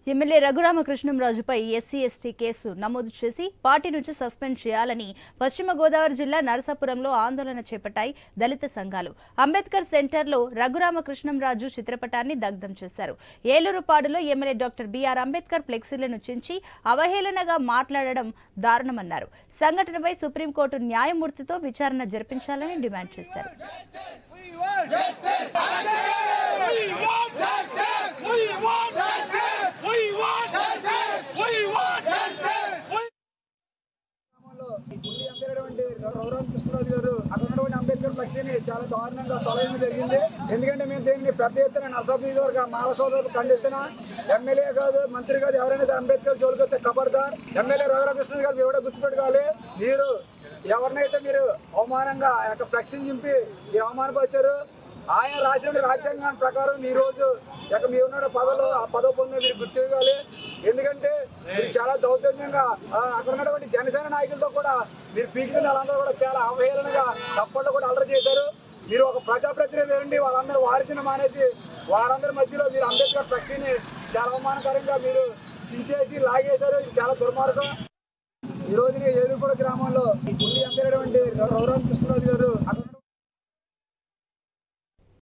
MLA రఘురామకృష్ణంరాజుపై SC ST case నమోదు చేసి పార్టీ నుంచి సస్పెండ్ చేయాలని పశ్చిమ గోదావరి జిల్లా నరసాపురంలో ఆందోళన చేపట్టాయి దళిత సంఘాలు అంబేద్కర్ సెంటర్లో రఘురామకృష్ణంరాజు చిత్రపటాన్ని దగ్ధం చేశారు ఏలూరుపాడులో ఎమ్మెల్యే డాక్టర్ బిఆర్ అంబేద్కర్ ఫ్లెక్సీలను చించి అవహేళనగా మాట్లాడడం దారుణమన్నారు సంఘటనపై సుప్రీంకోర్టు న్యాయమూర్తితో విచారణ జరిపించాలని డిమాండ్ చేశారు We want justice! We want justice! We want justice! We want justice! We గ్రామంలో గుండి ఎంపీలైనటువంటి రఘురామ కృష్ణరాజు గారు అక్కడ ఉన్నటువంటి అంబేద్కర్ ఫ్లెక్సీని చాలా దారుణంగా తొలగించడం జరిగింది ఎందుకంటే మేము దీన్ని పెద్ద ఎత్తున నరసాపు నియోజకవర్గ మాల సోదరులు ఖండిస్తున్నా ఎమ్మెల్యే కాదు మంత్రి కాదు ఎవరైనా సరే అంబేద్కర్ జోలికి వస్తే ఖబర్దార్ ఎమ్మెల్యే రఘురామ కృష్ణ గారు మీరు కూడా గుర్తుపెట్టుకోవాలి మీరు ఎవరినైతే మీరు అవమానంగా ఆ యొక్క ఫ్లెక్సీని చింపి మీరు అవమానపరిచారు ఆయన రాసిన రాజ్యాంగం ప్రకారం ఈ రోజు ఇక మీ ఉన్న పదవిలో ఆ పదవి పొందిన మీరు గుర్తివ్వాలి ఎందుకంటే మీరు చాలా దౌర్జన్యంగా ఆ, అక్కడ ఉన్నటువంటి జనసేన నాయకులతో కూడా మీరు పీకిన వాళ్ళందరూ కూడా చాలా అవహేళనగా చప్పట్లు కూడా అల్లరి చేశారు మీరు ఒక ప్రజాప్రతినిధి ఉండి వాళ్ళందరూ వారిచిన మానేసి వారందరి మధ్యలో మీరు అంబేద్కర్ ఫ్లెక్సీని చాలా అవమానకరంగా మీరు చించేసి లాగేశారు ఇది చాలా దుర్మార్గం ఈ రోజున ఏలుగూడ గ్రామంలో గుండి ఎంపీలైనటువంటి రఘురామ కృష్ణరాజు గారు అక్కడ